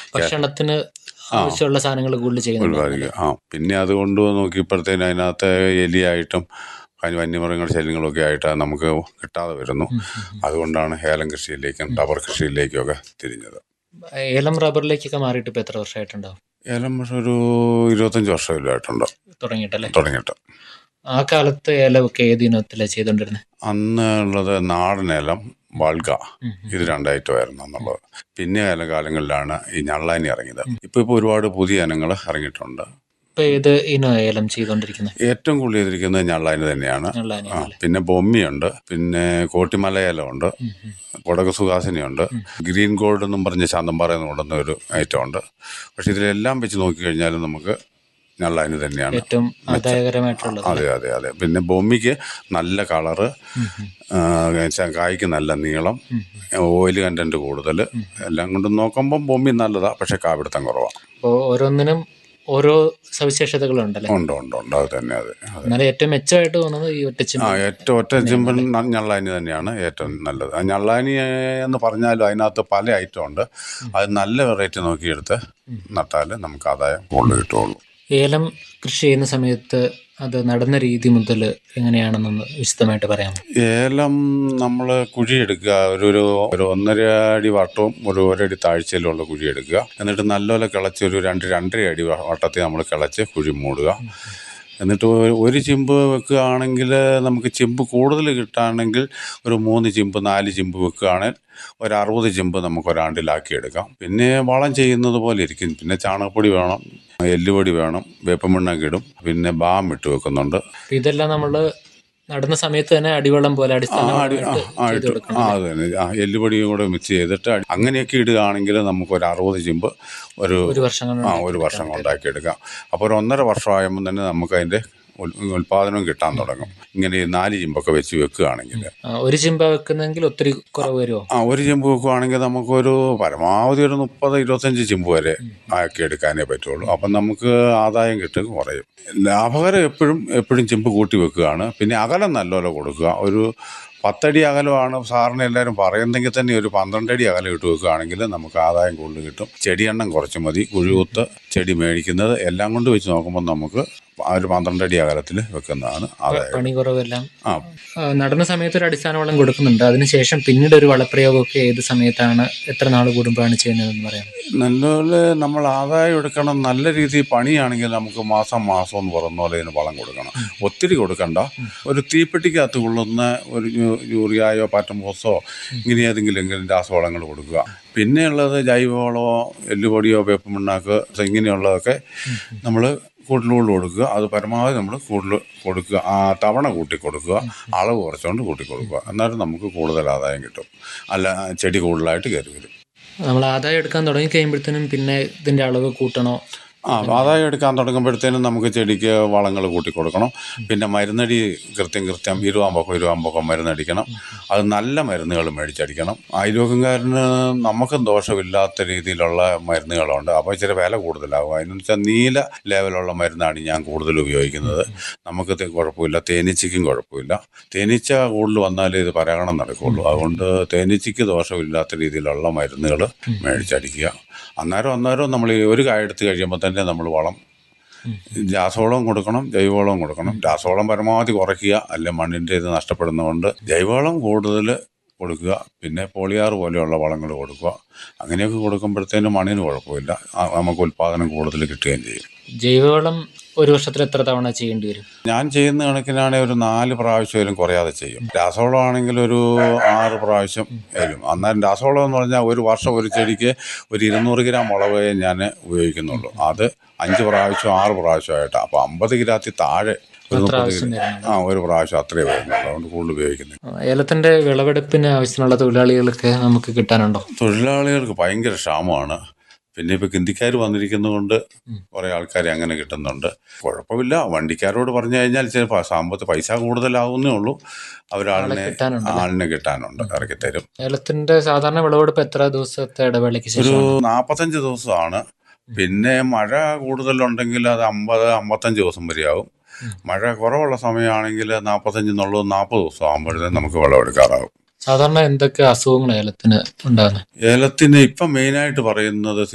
ഭക്ഷണത്തിന് ആവശ്യമുള്ള സാധനങ്ങൾ കൂടുതൽ ചെയ്യുന്നുണ്ട് ഉൽപ്പാദിക്കുക ആ പിന്നെ അതുകൊണ്ട് നോക്കിയപ്പോഴത്തേന് അതിനകത്ത് എലിയായിട്ടും അതിന് വന്യമൃഗങ്ങളുടെ ശല്യങ്ങളൊക്കെ ആയിട്ട് നമുക്ക് കിട്ടാതെ വരുന്നു അതുകൊണ്ടാണ് ഏലം കൃഷിയിലേക്കും റബ്ബർ കൃഷിയിലേക്കും ഒക്കെ തിരിഞ്ഞത് ഏലം റബ്ബറിലേക്കൊക്കെ മാറിയിട്ട് ഇപ്പൊ എത്ര വർഷമായിട്ടുണ്ടാവും ഏലം പക്ഷെ ഒരു ഇരുപത്തഞ്ച് വർഷമില്ലായിട്ടുണ്ട് തുടങ്ങിയിട്ടല്ലേ തുടങ്ങിയിട്ട് ആ കാലത്ത് ഏലമൊക്കെ ഏത് ഇനത്തിലാണ് ചെയ്തോണ്ടിരുന്നത് അന്ന് ഉള്ളത് നാടൻ ഏലം വാൾഗ ഇത് രണ്ടായിട്ടുമായിരുന്നു എന്നുള്ളത് പിന്നെ ഏല കാലങ്ങളിലാണ് ഈ ഞള്ളാനി ഇറങ്ങിയത് ഇപ്പൊ ഇപ്പൊ ഒരുപാട് പുതിയ ഇനങ്ങൾ ഇറങ്ങിയിട്ടുണ്ട് ഇപ്പൊ ഏത് ഇനം ഏലം ചെയ്തോണ്ടിരിക്കുന്നത് ഏറ്റവും കൂടുതൽ ചെയ്തിരിക്കുന്നത് ഞള്ളാനി തന്നെയാണ് ഞള്ളാനി ആ പിന്നെ ബൊമ്മിയുണ്ട് പിന്നെ കോട്ടിമല ഏലമുണ്ട് കൊടക സുഹാസിനിയുണ്ട് ഗ്രീൻ ഗോൾഡ് എന്നും പറഞ്ഞ് ശാന്തമ്പാറ എന്ന് കൊണ്ടുവന്ന ഒരു ഐറ്റം ഉണ്ട് പക്ഷെ ഇതിലെല്ലാം വെച്ച് നോക്കിക്കഴിഞ്ഞാലും നമുക്ക് ഞള്ളാനി തന്നെയാണ് ഏറ്റവും ആദായകരമായിട്ടുള്ളത് അതെ അതെ അതെ പിന്നെ ബൊമ്മിക്ക് നല്ല കളറ് കായ്ക്ക് നല്ല നീളം ഓയിൽ കണ്ടന്റ് കൂടുതൽ എല്ലാം കൊണ്ടും നോക്കുമ്പം ബൊമ്മി നല്ലതാ പക്ഷെ കാപിടുത്തം കുറവാണ് അപ്പോൾ ഓരോന്നിനും ഓരോ സവിശേഷതകളുണ്ടല്ലേ ഉണ്ട് ഉണ്ട് ഉണ്ട് അത് തന്നെ അതെ അതെ എന്നാലും ഏറ്റവും മെച്ചമായിട്ട് തോന്നുന്നത് ഈ ഒറ്റച്ചും ആ ഏറ്റവും ഒറ്റ ചിമ്പൻ ഞള്ളാനി തന്നെയാണ് ഏറ്റവും നല്ലത് ആ ഞള്ളാനി എന്ന് പറഞ്ഞാലും അതിനകത്ത് പല ഐറ്റം ഉണ്ട് അത് നല്ല വെറൈറ്റി നോക്കിയെടുത്ത് നട്ടാൽ നമുക്ക് ആദായം കൂടുതൽ കിട്ടുള്ളൂ ഏലം കൃഷി ചെയ്യുന്ന സമയത്ത് അത് നടന്ന രീതി മുതൽ എങ്ങനെയാണെന്നൊന്ന് വിശദമായിട്ട് പറയാമോ ഏലം നമ്മൾ കുഴിയെടുക്കുക ഒരു ഒരു ഒരു ഒന്നര അടി വട്ടവും ഒരു ഒരടി താഴ്ചയിലുള്ള കുഴി എടുക്കുക എന്നിട്ട് നല്ലപോലെ കിളച്ച് ഒരു രണ്ട് രണ്ടര അടി വ- വട്ടത്തിൽ നമ്മൾ കിളച്ച് കുഴി മൂടുക എന്നിട്ട് ഒരു- ഒരു ചിമ്പ് വെക്കുകയാണെങ്കിൽ നമുക്ക് ചിമ്പ് കൂടുതൽ കിട്ടുകയാണെങ്കിൽ ഒരു മൂന്ന് ചിമ്പ് നാല് ചിമ്പ് വെക്കുകയാണെങ്കിൽ ഒരു അറുപത് ചിമ്പ് നമുക്ക് ഒരാണ്ടിലാക്കി എടുക്കാം പിന്നെ വളം ചെയ്യുന്നത് പോലെ ഇരിക്കും പിന്നെ ചാണകപ്പൊടി വേണം എല്ലുപൊടി വേണം വേപ്പമണ്ണൊക്കെ ഇടും പിന്നെ ബാം ഇട്ട് വെക്കുന്നുണ്ട് അപ്പൊ ഇതെല്ലാം നമ്മൾ നടുന്ന സമയത്ത് തന്നെ അടിവെള്ളം പോലെ ആ, അടി- ആ, അടിസ്ഥാനമായിട്ട് ആ, ചെയ്ത് ഇട്ട് കൊടുക്കണം ആ അത് തന്നെ ആ എല്ലുപൊടിയും കൂടെ മിക്സ് ചെയ്തിട്ട് അടി- അങ്ങനെയൊക്കെ ഇടുകയാണെങ്കിൽ നമുക്ക് ഒരു അറുപത് ചിമ്പ് ഒരു ഒരു വർഷം കൊണ്ട് ആ ഒരു വർഷം കൊണ്ടാക്കിയെടുക്കാം അപ്പോൾ ഒരു ഒന്നര വർഷമാകുമ്പോൾ തന്നെ നമുക്ക് അതിൻ്റെ ഉൽ- ഉൽപാദനം കിട്ടാൻ തുടങ്ങും ഇങ്ങനെ ഈ നാല് ചിമ്പൊക്കെ വെച്ച് വെക്കുകയാണെങ്കിൽ ആ, ഒരു ചിമ്പ വെക്കുന്നെങ്കിൽ ഒത്തിരി കുറവ് വരുമോ ആ ഒരു ചിമ്പ് വെക്കുകയാണെങ്കിൽ നമുക്കൊരു പരമാവധി ഒരു മുപ്പത് ഇരുപത്തഞ്ച് ചിമ്പ് വരെ ആക്കി എടുക്കാനേ പറ്റുള്ളൂ അപ്പം നമുക്ക് ആദായം കിട്ടും കുറയും ലാഭകരം എപ്പോഴും എപ്പോഴും ചിമ്പ് കൂട്ടി വെക്കുകയാണ് പിന്നെ അകലം നല്ലപോലെ കൊടുക്കുക ഒരു പത്തടി അകലമാണ് സാറിന് എല്ലാവരും പറയുന്നെങ്കിൽ തന്നെ ഒരു പന്ത്രണ്ട് അടി അകലം ഇട്ട് വെക്കുകയാണെങ്കിൽ നമുക്ക് ആദായം കൂടുതൽ കിട്ടും ചെടിയെണ്ണം കുറച്ച് മതി കുഴികുത്ത് ചെടി മേടിക്കുന്നത് എല്ലാം കൊണ്ട് വെച്ച് നോക്കുമ്പോൾ നമുക്ക് ആ ഒരു പന്ത്രണ്ട് അടി അകലത്തിൽ വെക്കുന്നതാണ് ആദായം പണി കുറവെല്ലാം ആ ആ, നടുന്ന സമയത്ത് ഒരു അടിസ്ഥാന വളം കൊടുക്കുന്നുണ്ട് അതിനുശേഷം പിന്നീട് ഒരു വളപ്രയോഗമൊക്കെ ഏത് സമയത്താണ് എത്ര നാൾ കൂടുമ്പോഴാണ് ചെയ്യുന്നതെന്ന് പറയാം നല്ലപോലെ നമ്മൾ ആദായം എടുക്കണം നല്ല രീതിയിൽ പണിയാണെങ്കിൽ നമുക്ക് മാസം മാസം എന്ന് പറയുന്ന പോലെ ഇതിന് വളം കൊടുക്കണം ഒത്തിരി കൊടുക്കണ്ട ഒരു തീപ്പെട്ടിക്കകത്ത് കൊള്ളുന്ന ഒരു യൂ- യൂറിയായോ പാറ്റംപോസോ ഇങ്ങനെ ഏതെങ്കിലും എങ്കിലും രാസവളങ്ങൾ കൊടുക്കുക പിന്നെയുള്ളത് ജൈവവളമോ എല്ലുപൊടിയോ വേപ്പമണ്ണാക്ക് ഇങ്ങനെയുള്ളതൊക്കെ നമ്മൾ കൂടുതൽ കൂടുതൽ കൊടുക്കുക അത് പരമാവധി നമ്മൾ കൂടുതൽ കൊടുക്കുക ആ തവണ കൂട്ടി കൊടുക്കുക അളവ് കുറച്ചുകൊണ്ട് കൂട്ടി കൊടുക്കുക എന്നാലും നമുക്ക് കൂടുതൽ ആദായം കിട്ടും അല്ല ചെടി കൂടുതലായിട്ട് കയറി വരും നമ്മൾ ആദായം എടുക്കാൻ തുടങ്ങി കഴിയുമ്പോഴത്തേനും പിന്നെ ഇതിന്റെ അളവ് കൂട്ടണോ ആ ആദായം എടുക്കാൻ തുടങ്ങുമ്പോഴത്തേനും നമുക്ക് ചെടിക്ക് വളങ്ങൾ കൂട്ടി കൊടുക്കണം പിന്നെ മരുന്നടി കൃത്യം കൃത്യം ഇരുവാമ്പൊക്കം ഇരുവാമ്പൊക്കം മരുന്നടിക്കണം അത് നല്ല മരുന്നുകൾ മേടിച്ചടിക്കണം ആരോഗ്യക്കാരന് നമുക്കും ദോഷമില്ലാത്ത രീതിയിലുള്ള മരുന്നുകളുണ്ട് അപ്പോൾ ഇച്ചിരി വില കൂടുതലാകും അതിന് വെച്ചാൽ നീല ലെവലുള്ള മരുന്നാണ് ഞാൻ കൂടുതൽ ഉപയോഗിക്കുന്നത് നമുക്ക് തെ- കുഴപ്പമില്ല തേനീച്ചയ്ക്കും കുഴപ്പമില്ല തേനീച്ച കൂടുതൽ വന്നാലേ ഇത് പരാഗണം നടക്കുകയുള്ളൂ അതുകൊണ്ട് തേനീച്ചയ്ക്ക് ദോഷമില്ലാത്ത രീതിയിലുള്ള മരുന്നുകൾ മേടിച്ചടിക്കുക അന്നേരം അന്നേരം നമ്മൾ ഈ ഒരു കായ എടുത്ത് കഴിയുമ്പോൾ തന്നെ നമ്മൾ വളം രാസവളവും കൊടുക്കണം ജൈവവളവും കൊടുക്കണം രാസവളം പരമാവധി കുറയ്ക്കുക അല്ലെ മണ്ണിൻ്റെ ഇത് നഷ്ടപ്പെടുന്നതുകൊണ്ട് ജൈവവളം കൂടുതൽ കൊടുക്കുക പിന്നെ പോളിയാർ പോലെയുള്ള വളങ്ങൾ കൊടുക്കുക അങ്ങനെയൊക്കെ കൊടുക്കുമ്പോഴത്തേനും മണ്ണിന് കുഴപ്പമില്ല ആ, നമുക്ക് ഉൽപ്പാദനം കൂടുതൽ കിട്ടുകയും ചെയ്യും ജൈവവളം ഒരു വർഷത്തിൽ എത്ര തവണ ചെയ്യേണ്ടി വരും ഞാൻ ചെയ്യുന്ന കണക്കിനാണെങ്കിൽ ഒരു നാല് പ്രാവശ്യമെങ്കിലും കുറയാതെ ചെയ്യും രാസവളം ആണെങ്കിൽ ഒരു ആറ് പ്രാവശ്യം വരും അന്നേരം രാസവളം എന്ന് പറഞ്ഞാൽ ഒരു വർഷം ഒരു ചെടിക്ക് ഒരു ഇരുന്നൂറ് ഗ്രാം മുളകേ ഞാൻ ഉപയോഗിക്കുന്നുള്ളൂ അത് അഞ്ച് പ്രാവശ്യം ആറ് പ്രാവശ്യമായിട്ടാണ് അപ്പോൾ അമ്പത് ഗ്രാത്തിൽ താഴെ ഒരു മുപ്പത് ആവശ്യം ഗ്രാം വരുന്നുണ്ട് ആ ഒരു പ്രാവശ്യം അത്രേ വരുന്നുള്ളൂ അതുകൊണ്ട് കൂടുതൽ ഉപയോഗിക്കുന്നത് ആ, ഏലത്തിന്റെ വിളവെടുപ്പിന് ആവശ്യത്തിനുള്ള തൊഴിലാളികളൊക്കെ നമുക്ക് കിട്ടാനുണ്ടോ തൊഴിലാളികൾക്ക് ഭയങ്കര ക്ഷാമമാണ് പിന്നെ ഇപ്പൊ ഹിന്ദിക്കാർ വന്നിരിക്കുന്നതുകൊണ്ട് കുറെ ആൾക്കാരെ അങ്ങനെ കിട്ടുന്നുണ്ട് കുഴപ്പമില്ല വണ്ടിക്കാരോട് പറഞ്ഞു കഴിഞ്ഞാൽ ചിലപ്പോൾ സാമ്പത്തിക പൈസ കൂടുതലാവുന്നേ ഉള്ളൂ അവരാളിനെ കിട്ടാനുണ്ട് ആളിനെ കിട്ടാനുണ്ട് ഇറക്കി തരും ഏലത്തിന്റെ സാധാരണ വിളവെടുപ്പ് എത്ര ദിവസത്തെ ഇടവേളയ്ക്ക് ഒരു ശേഷം നാൽപ്പത്തഞ്ച് ദിവസമാണ് പിന്നെ മഴ കൂടുതലുണ്ടെങ്കിൽ അത് അമ്പത് അമ്പത്തഞ്ച് ദിവസം വരെയാവും മഴ കുറവുള്ള സമയമാണെങ്കിൽ നാൽപ്പത്തഞ്ച് എന്നുള്ളത് നാൽപ്പത് ദിവസം ആകുമ്പോഴത്തേക്കും നമുക്ക് വിളവെടുക്കാറാവും സാധാരണ എന്തൊക്കെ അസുഖങ്ങൾ ഏലത്തിന് ഉണ്ടാകുന്നത് ഏലത്തിന് ഇപ്പം മെയിനായിട്ട് പറയുന്നത്